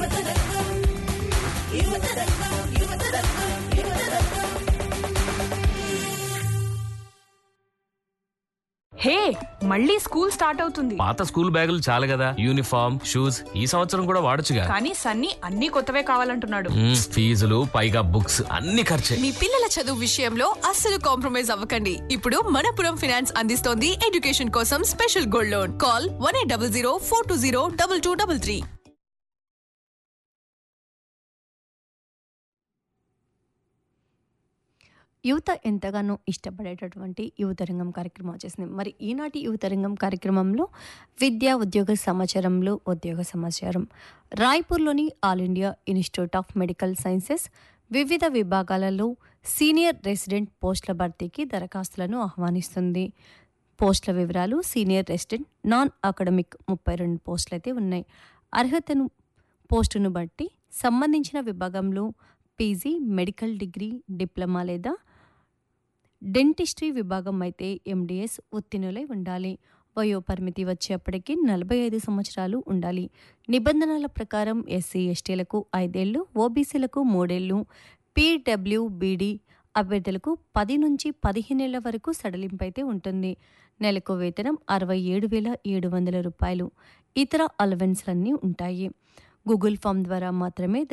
హే మళ్ళీ school start అవుతుంది పాత స్కూల్ బ్యాగులు చాలు కదా యూనిఫామ్ షూస్ ఈ సంవత్సరం కూడా వాడొచ్చుగా కానీ సన్నీ అన్ని కొత్తవే కావాలంటున్నాడు మ్మ్, ఫీజులు పైగా బుక్స్ అన్ని ఖర్చే మీ పిల్లల చదువు విషయంలో అస్సలు కాంప్రమైజ్ అవ్వకండి ఇప్పుడు మనపురం ఫినాన్స్ అందిస్తోంది ఎడ్యుకేషన్ కోసం special gold loan call one eight double zero four two zero double two double three యువత ఎంతగానో ఇష్టపడేటటువంటి యువతరంగం కార్యక్రమం వచ్చేసింది మరి ఈనాటి యువతరంగం కార్యక్రమంలో విద్యా ఉద్యోగ సమాచారంలో ఉద్యోగ సమాచారం రాయ్పూర్లోని all India institute of medical sciences వివిధ విభాగాలలో సీనియర్ రెసిడెంట్ పోస్టుల భర్తీకి దరఖాస్తులను ఆహ్వానిస్తుంది పోస్టుల వివరాలు సీనియర్ రెసిడెంట్ నాన్ అకాడమిక్ ముప్పై రెండు పోస్టులు అయితే ఉన్నాయి అర్హతను పోస్టును బట్టి సంబంధించిన విభాగంలో పీజీ మెడికల్ డిగ్రీ డిప్లొమా లేదా డెంటిస్ట్రీ విభాగం అయితే ఎండిఎస్ ఉత్తీర్ణులై ఉండాలి వయో పరిమితి వచ్చేప్పటికి నలభై ఐదు సంవత్సరాలు ఉండాలి నిబంధనల ప్రకారం ఎస్సీ ఎస్టీలకు ఐదేళ్లు ఓబీసీలకు మూడేళ్లు పీడబ్ల్యూబీడీ అభ్యర్థులకు పది నుంచి పదిహేనేళ్ల వరకు సడలింపు అయితే ఉంటుంది నెలకు వేతనం అరవై ఏడు వేల ఏడు వందల రూపాయలు ఇతర అలవెన్స్లన్నీ ఉంటాయి గూగుల్ ఫామ్ ద్వారా మాత్రమే